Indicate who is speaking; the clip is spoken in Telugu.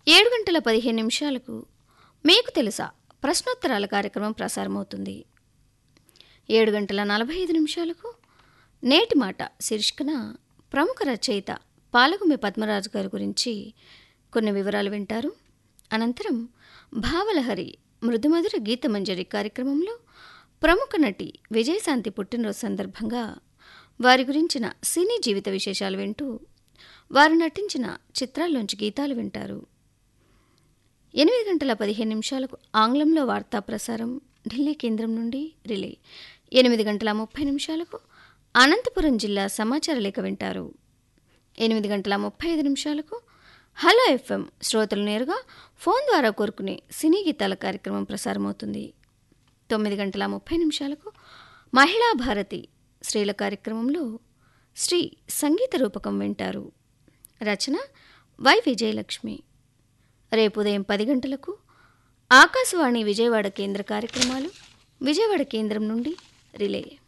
Speaker 1: ఏడు గంటల పదిహేను నిమిషాలకు మీకు తెలుసా ప్రశ్నోత్తరాల కార్యక్రమం ప్రసారమవుతుంది ఏడు గంటల నలభై ఐదు నిమిషాలకు నేటి మాట శీర్షికన ప్రముఖ రచయిత పాలగుమి పద్మరాజు గారి గురించి కొన్ని వివరాలు వింటారు అనంతరం భావలహరి మృదుమధుర గీతమంజరి కార్యక్రమంలో ప్రముఖ నటి విజయశాంతి పుట్టినరోజు సందర్భంగా వారి గురించిన సినీ జీవిత విశేషాలు వింటూ వారు నటించిన చిత్రాల్లోంచి గీతాలు వింటారు ఎనిమిది గంటల పదిహేను నిమిషాలకు ఆంగ్లంలో వార్తా ప్రసారం ఢిల్లీ కేంద్రం నుండి రిలే ఎనిమిది గంటల ముప్పై నిమిషాలకు అనంతపురం జిల్లా సమాచార లేఖ వింటారు ఎనిమిది గంటల ముప్పై ఐదు నిమిషాలకు హలో ఎఫ్ఎం శ్రోతలు నేరుగా ఫోన్ ద్వారా కోరుకునే సినీ గీతాల కార్యక్రమం ప్రసారమవుతుంది తొమ్మిది గంటల ముప్పై నిమిషాలకు మహిళా భారతి స్త్రీల కార్యక్రమంలో శ్రీ సంగీత రూపకం వింటారు రచన వై విజయలక్ష్మి రేపు ఉదయం పది గంటలకు ఆకాశవాణి విజయవాడ కేంద్ర కార్యక్రమాలు విజయవాడ కేంద్రం నుండి రిలే